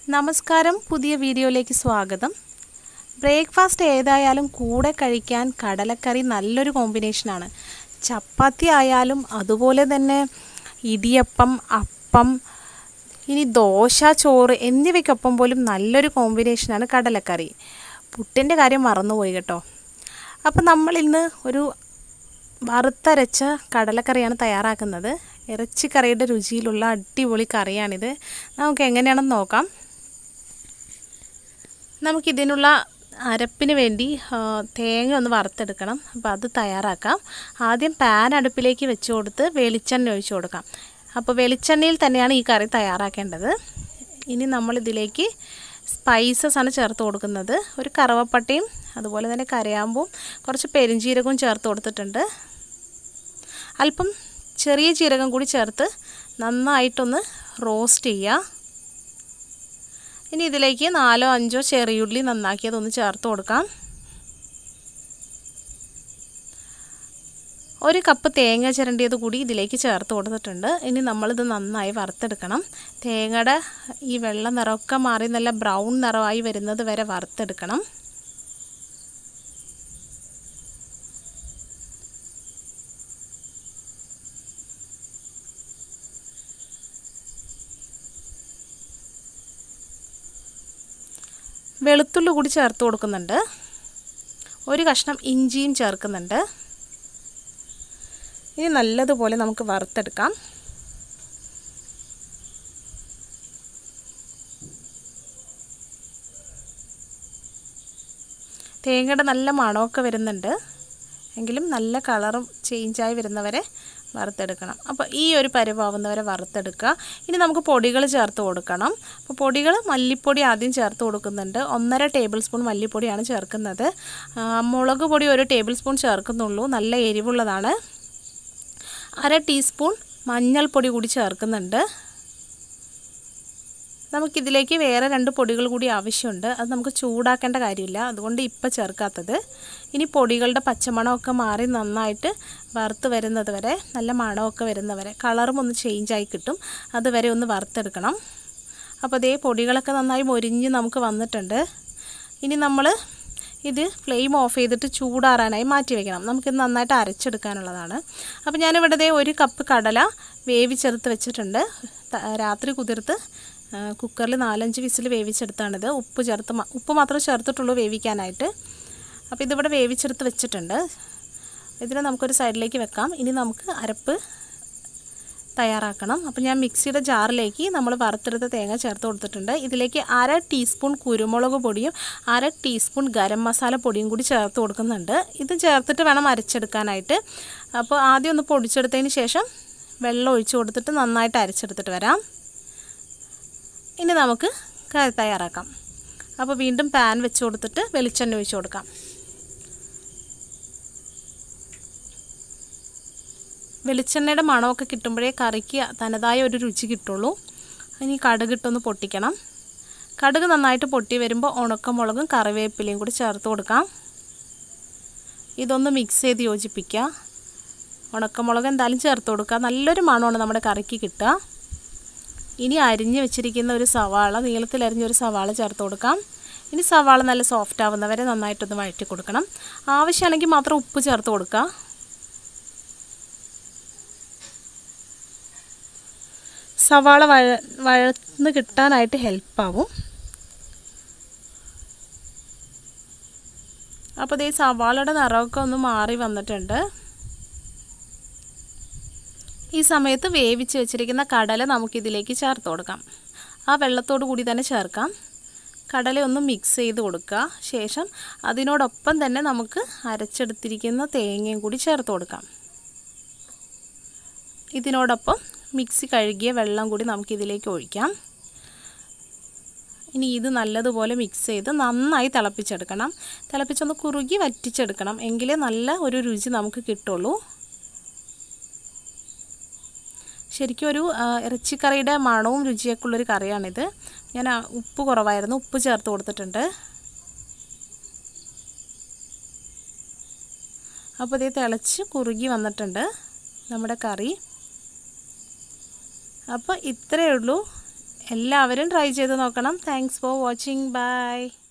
നമസ്കാരം പുതിയ വീഡിയോയിലേക്ക് സ്വാഗതം ബ്രേക്ക്ഫാസ്റ്റ് ഏതായാലും കൂടെ കഴിക്കാൻ കടലക്കറി നല്ലൊരു കോമ്പിനേഷനാണ് ചപ്പാത്തി ആയാലും അതുപോലെ തന്നെ ഇടിയപ്പം അപ്പം ഇനി ദോശ ചോറ് എന്നിവയ്ക്കൊപ്പം പോലും നല്ലൊരു കോമ്പിനേഷനാണ് കടലക്കറി പുട്ടിൻ്റെ കാര്യം മറന്നുപോയി കേട്ടോ അപ്പം നമ്മൾ ഇന്ന് ഒരു വറുത്തരച്ച കടലക്കറിയാണ് തയ്യാറാക്കുന്നത് ഇറച്ചിക്കറിയുടെ രുചിയിലുള്ള അടിപൊളി കറിയാണിത് നമുക്ക് എങ്ങനെയാണെന്ന് നോക്കാം നമുക്കിതിനുള്ള അരപ്പിന് വേണ്ടി ആ, തേങ്ങ ഒന്ന് വറുത്തെടുക്കണം അപ്പോൾ അത് തയ്യാറാക്കാം ആദ്യം പാൻ അടുപ്പിലേക്ക് വെച്ച് കൊടുത്ത് വെളിച്ചെണ്ണ ഒഴിച്ച് കൊടുക്കാം അപ്പോൾ വെളിച്ചെണ്ണയിൽ തന്നെയാണ് ഈ കറി തയ്യാറാക്കേണ്ടത് ഇനി നമ്മളിതിലേക്ക് സ്പൈസസ് ആണ് ചേർത്ത് കൊടുക്കുന്നത് ഒരു കറുവപ്പട്ടയും അതുപോലെ തന്നെ കരയാമ്പും കുറച്ച് പെരിഞ്ജീരകവും ചേർത്ത് കൊടുത്തിട്ടുണ്ട് അല്പം ചെറിയ ജീരകം കൂടി ചേർത്ത് നന്നായിട്ടൊന്ന് റോസ്റ്റ് ചെയ്യുക ഇനി ഇതിലേക്ക് നാലോ അഞ്ചോ ചെറിയുള്ളി നന്നാക്കിയതൊന്ന് ചേർത്ത് കൊടുക്കാം ഒരു കപ്പ് തേങ്ങ ചിരണ്ടിയത് കൂടി ഇതിലേക്ക് ചേർത്ത് കൊടുത്തിട്ടുണ്ട് ഇനി നമ്മളിത് നന്നായി വറുത്തെടുക്കണം തേങ്ങയുടെ ഈ വെള്ള നിറമൊക്കെ മാറി നല്ല ബ്രൗൺ നിറമായി വരുന്നത് വരെ വറുത്തെടുക്കണം വെളുത്തുള്ളി കൂടി ചേർത്ത് കൊടുക്കുന്നുണ്ട് ഒരു കഷ്ണം ഇഞ്ചിയും ചേർക്കുന്നുണ്ട് ഇനി നല്ലതുപോലെ നമുക്ക് വറുത്തെടുക്കാം തേങ്ങയുടെ നല്ല മണമൊക്കെ വരുന്നുണ്ട് എങ്കിലും നല്ല കളറും ചേഞ്ചായി വരുന്നവരെ വറുത്തെടുക്കണം അപ്പോൾ ഈ ഒരു പരുവാവുന്നവരെ വറുത്തെടുക്കുക ഇനി നമുക്ക് പൊടികൾ ചേർത്ത് കൊടുക്കണം അപ്പോൾ പൊടികൾ മല്ലിപ്പൊടി ആദ്യം ചേർത്ത് കൊടുക്കുന്നുണ്ട് ഒന്നര ടേബിൾ സ്പൂൺ മല്ലിപ്പൊടിയാണ് ചേർക്കുന്നത് ആ, മുളക് പൊടി ഒരു ടേബിൾ സ്പൂൺ ചേർക്കുന്നുള്ളൂ നല്ല എരിവുള്ളതാണ് അര ടീസ്പൂൺ മഞ്ഞൾപ്പൊടി കൂടി ചേർക്കുന്നുണ്ട് നമുക്കിതിലേക്ക് വേറെ രണ്ട് പൊടികൾ കൂടി ആവശ്യമുണ്ട് അത് നമുക്ക് ചൂടാക്കേണ്ട കാര്യമില്ല അതുകൊണ്ട് ഇപ്പം ചേർക്കാത്തത് ഇനി പൊടികളുടെ പച്ചമണമൊക്കെ മാറി നന്നായിട്ട് വറുത്ത് വരുന്നത് വരെ നല്ല മണമൊക്കെ വരുന്നവരെ കളറും ഒന്ന് ചേഞ്ചായി കിട്ടും അതുവരെ ഒന്ന് വറുത്തെടുക്കണം അപ്പോൾ അതേ പൊടികളൊക്കെ നന്നായി മൊരിഞ്ഞ് നമുക്ക് വന്നിട്ടുണ്ട് ഇനി നമ്മൾ ഇത് ഫ്ലെയിം ഓഫ് ചെയ്തിട്ട് ചൂടാറാനായി മാറ്റി വെക്കണം നമുക്കിത് നന്നായിട്ട് അരച്ചെടുക്കാനുള്ളതാണ് അപ്പോൾ ഞാനിവിടെ ദേ ഒരു കപ്പ് കടല വേവിച്ചെടുത്ത് വെച്ചിട്ടുണ്ട് ത- രാത്രി കുതിർത്ത് ആ, കുക്കറിൽ നാലഞ്ച് വിസിൽ വേവിച്ചെടുത്താണിത് ഉപ്പ് ചേർത്ത് മ- ഉപ്പ് മാത്രമേ ചേർത്തിട്ടുള്ളൂ വേവിക്കാനായിട്ട് അപ്പോൾ ഇതിവിടെ വേവിച്ചെടുത്ത് വെച്ചിട്ടുണ്ട് ഇതിനെ നമുക്കൊരു സൈഡിലേക്ക് വെക്കാം ഇനി നമുക്ക് അരപ്പ് തയ്യാറാക്കണം അപ്പോൾ ഞാൻ മിക്സിയുടെ ജാറിലേക്ക് നമ്മൾ വറുത്തെടുത്ത തേങ്ങ ചേർത്ത് കൊടുത്തിട്ടുണ്ട് ഇതിലേക്ക് അര ടീസ്പൂൺ കുരുമുളക് പൊടിയും അര ടീസ്പൂൺ ഗരം മസാല പൊടിയും കൂടി ചേർത്ത് കൊടുക്കുന്നുണ്ട് ഇത് ചേർത്തിട്ട് വേണം അരച്ചെടുക്കാനായിട്ട് അപ്പോൾ ആദ്യം ഒന്ന് പൊടിച്ചെടുത്തതിന് ശേഷം വെള്ളം ഒഴിച്ച് കൊടുത്തിട്ട് നന്നായിട്ട് അരച്ചെടുത്തിട്ട് വരാം ഇനി നമുക്ക് കറി തയ്യാറാക്കാം അപ്പോൾ വീണ്ടും പാൻ വെച്ച് കൊടുത്തിട്ട് വെളിച്ചെണ്ണ ഒഴിച്ച് കൊടുക്കാം വെളിച്ചെണ്ണയുടെ മണമൊക്കെ കിട്ടുമ്പോഴേ കറിക്ക് തനതായ ഒരു രുചി കിട്ടുള്ളൂ ഇനി കടുകിട്ടൊന്ന് പൊട്ടിക്കണം കടുക് നന്നായിട്ട് പൊട്ടി വരുമ്പോൾ ഉണക്കമുളകും കറിവേപ്പിലയും കൂടി ചേർത്ത് കൊടുക്കാം ഇതൊന്ന് മിക്സ് ചെയ്ത് യോജിപ്പിക്കുക ഉണക്കമുളക് എന്തായാലും ചേർത്ത് കൊടുക്കുക നല്ലൊരു മണമാണ് നമ്മുടെ കറിക്ക് കിട്ടുക ഇനി അരിഞ്ഞ് വെച്ചിരിക്കുന്ന ഒരു സവാള നീളത്തിൽ അരിഞ്ഞ ഒരു സവാള ചേർത്ത് കൊടുക്കാം ഇനി സവാള നല്ല സോഫ്റ്റ് ആവുന്നവരെ നന്നായിട്ടൊന്ന് വഴറ്റി കൊടുക്കണം ആവശ്യമാണെങ്കിൽ മാത്രം ഉപ്പ് ചേർത്ത് കൊടുക്കുക സവാള വഴ വഴന്ന് കിട്ടാനായിട്ട് ഹെൽപ്പാവും അപ്പോൾ ദേ സവാളയുടെ നിറമൊക്കെ ഒന്ന് മാറി വന്നിട്ടുണ്ട് ഈ സമയത്ത് വേവിച്ച് വെച്ചിരിക്കുന്ന കടല നമുക്കിതിലേക്ക് ചേർത്ത് കൊടുക്കാം ആ വെള്ളത്തോടു കൂടി തന്നെ ചേർക്കാം കടല ഒന്ന് മിക്സ് ചെയ്ത് കൊടുക്കുക ശേഷം അതിനോടൊപ്പം തന്നെ നമുക്ക് അരച്ചെടുത്തിരിക്കുന്ന തേങ്ങയും കൂടി ചേർത്ത് കൊടുക്കാം ഇതിനോടൊപ്പം മിക്സി കഴുകിയ വെള്ളം കൂടി നമുക്കിതിലേക്ക് ഒഴിക്കാം ഇനി ഇത് നല്ലതുപോലെ മിക്സ് ചെയ്ത് നന്നായി തിളപ്പിച്ചെടുക്കണം തിളപ്പിച്ചൊന്ന് കുറുകി വറ്റിച്ചെടുക്കണം എങ്കിലേ നല്ല ഒരു രുചി നമുക്ക് കിട്ടുള്ളൂ ശരിക്കും ഒരു ആ, ഇറച്ചിക്കറിയുടെ മണവും രുചിയൊക്കെ ഉള്ളൊരു കറിയാണിത് ഞാൻ ആ, ഉപ്പ് കുറവായിരുന്നു ഉപ്പ് ചേർത്ത് കൊടുത്തിട്ടുണ്ട് അപ്പോൾ ഇത് തിളച്ച് കുറുകി വന്നിട്ടുണ്ട് നമ്മുടെ കറി അപ്പോൾ ഇത്രയേ ഉള്ളൂ എല്ലാവരും ട്രൈ ചെയ്ത് നോക്കണം താങ്ക്സ് ഫോർ വാച്ചിങ് ബൈ